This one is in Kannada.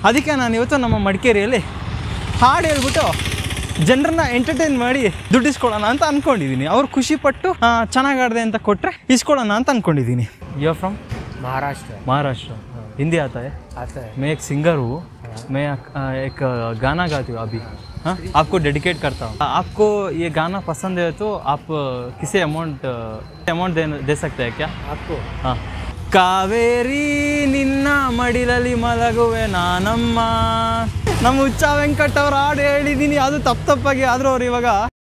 ಅದಕ್ಕೆ ನಾನು ಇವತ್ತು ನಮ್ಮ ಮಡಿಕೇರಿಯಲ್ಲಿ ಹಾಡು ಹೇಳ್ಬಿಟ್ಟು ಜನರನ್ನ ಎಂಟರ್ಟೈನ್ ಮಾಡಿ ದುಡ್ಡು ಇಸ್ಕೊಳ್ಳೋಣ ಅಂತ ಅನ್ಕೊಂಡಿದ್ದೀನಿ ಅವ್ರು ಖುಷಿ ಪಟ್ಟು ಚೆನ್ನಾಗಿ ಆಡಿದೆ ಅಂತ ಕೊಟ್ಟರೆ ಇಸ್ಕೊಳ್ಳೋಣ ಅಂತ ಅನ್ಕೊಂಡಿದ್ದೀನಿ ಯೋ ಫ್ರಮ್ महाराष्ट्र महाराष्ट्र हिंदी आता है आता है मैं एक सिंगर हूँ मैं अ, एक गाना गाती हूँ अभी हाँ आपको डेडिकेट करता हूँ आपको ये गाना पसंद है तो आप किसे अमाउंट अमाउंट दे दे सकते हैं क्या आपको ಹಾಂ ಕಾವೇರಿ ನಿನ್ನ ಮಡಿಲಲ್ಲಿ ಮಲಗುವೆ ನಾನಮ್ಮ ನಮ್ಮ ಹುಚ್ಚ ವೆಂಕಟ್ ಅವ್ರ ಹಾಡು ಹೇಳಿದ್ದೀನಿ ಅದು ತಪ್ಪು ತಪ್ಪಾಗಿ ಆದರೂ ಅವ್ರು ಇವಾಗ